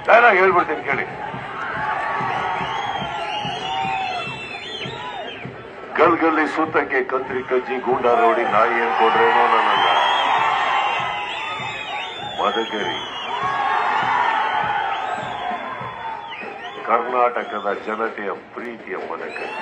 dialogue ಹೇಳ್ಬಿಡ್ತೀನಿ ಕೇಳಿ ಗಲ್ಗಲ್ಲಿ ಸೂತಕ್ಕೆ ಕಂತ್ರಿ ಕಜ್ಜಿ ಗೂಂಡ ರೋಡಿ ನಾಯಿ ಅನ್ಕೊಂಡ್ರೇನೋ ನನ್ನನ್ನ ಮದಕರಿ ಕರ್ನಾಟಕದ ಜನತೆಯ ಪ್ರೀತಿಯ ಮದಕರಿ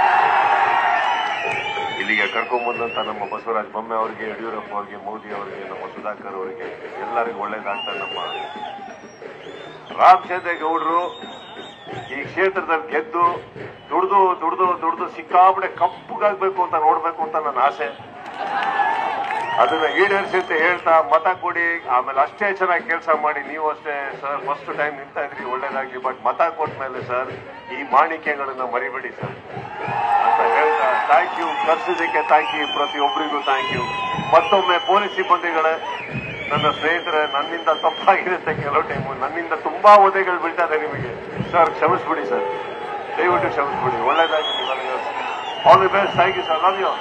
ಇಲ್ಲಿಗೆ ಕರ್ಕೊಂಡ್ಬಂದಂತ ನಮ್ಮ ಬಸವರಾಜ ಬೊಮ್ಮೆ ಅವರಿಗೆ ಯಡಿಯೂರಪ್ಪ ಅವರಿಗೆ ಮೋದಿ ಅವರಿಗೆ ನಮ್ಮ ಸುಧಾಕರ್ ಅವರಿಗೆ ಎಲ್ಲರಿಗೂ ಒಳ್ಳೇದಾಗ್ತಾ ನಮ್ಮ ರಾಮಚಂದ್ರ ಗೌಡರು ಈ ಕ್ಷೇತ್ರದಲ್ಲಿ ಗೆದ್ದು ದುಡ್ದು ದುಡ್ದು ದುಡ್ದು ಸಿಕ್ಕಾಪಡೆ ಕಪ್ಪುಗಾಗ್ಬೇಕು ಅಂತ ನೋಡ್ಬೇಕು ಅಂತ ನನ್ನ ಆಸೆ ಅದನ್ನ ಈಡೇರಿಸಿ ಅಂತ ಹೇಳ್ತಾ ಮತ ಕೊಡಿ ಆಮೇಲೆ ಅಷ್ಟೇ ಚೆನ್ನಾಗಿ ಕೆಲಸ ಮಾಡಿ ನೀವು ಅಷ್ಟೇ ಸರ್ ಫಸ್ಟ್ ಟೈಮ್ ನಿಂತಾ ಇದ್ರಿ ಒಳ್ಳೇದಾಗ್ಲಿ ಬಟ್ ಮತ ಕೊಟ್ಟ ಮೇಲೆ ಸರ್ ಈ ಮಾಣಿಕ್ಯಗಳನ್ನ ಮರಿಬೇಡಿ ಸರ್ ಅಂತ ಹೇಳ್ತಾ ಥ್ಯಾಂಕ್ ಯು ಕರ್ಸಿದ್ದಕ್ಕೆ ಥ್ಯಾಂಕ್ ಯು ಪ್ರತಿಯೊಬ್ಬರಿಗೂ ಥ್ಯಾಂಕ್ ಯು ಮತ್ತೊಮ್ಮೆ ಪೊಲೀಸ್ ಸಿಬ್ಬಂದಿಗಳೇ ನನ್ನ ಸ್ನೇಹಿತರೆ ನನ್ನಿಂದ ತಪ್ಪಾಗಿರುತ್ತೆ ಕೆಲವು ಟೈಮು ನನ್ನಿಂದ ತುಂಬಾ ಒದೆಗಳು ಬೀಳ್ತಾ ಇದೆ ನಿಮಗೆ ಸರ್ ಕ್ಷಮಿಸ್ಬಿಡಿ ಸರ್ ದಯವಿಟ್ಟು ಕ್ಷಮಿಸ್ಬಿಡಿ ಒಳ್ಳೇದಾಗಿ all the best thank you sir love you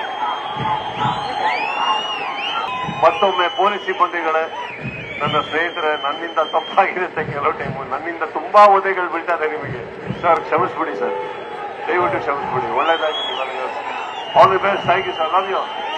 ಮತ್ತೊಮ್ಮೆ ಪೊಲೀಸ್ ಸಿಬ್ಬಂದಿಗಳೇ ನನ್ನ ಸ್ನೇಹಿತರೆ ನನ್ನಿಂದ ತಪ್ಪಾಗಿರುತ್ತೆ ಕೆಲವು ಟೈಮು ನನ್ನಿಂದ ತುಂಬಾ ಒದೆಗಳು ಬೀಳ್ತಾ ಇದೆ ನಿಮಗೆ ಸರ್ ಕ್ಷಮಿಸ್ಬಿಡಿ ಸರ್ ದಯವಿಟ್ಟು ಕ್ಷಮಿಸ್ಬಿಡಿ ಒಳ್ಳೇದಾಗಿ all the best thank you sir love you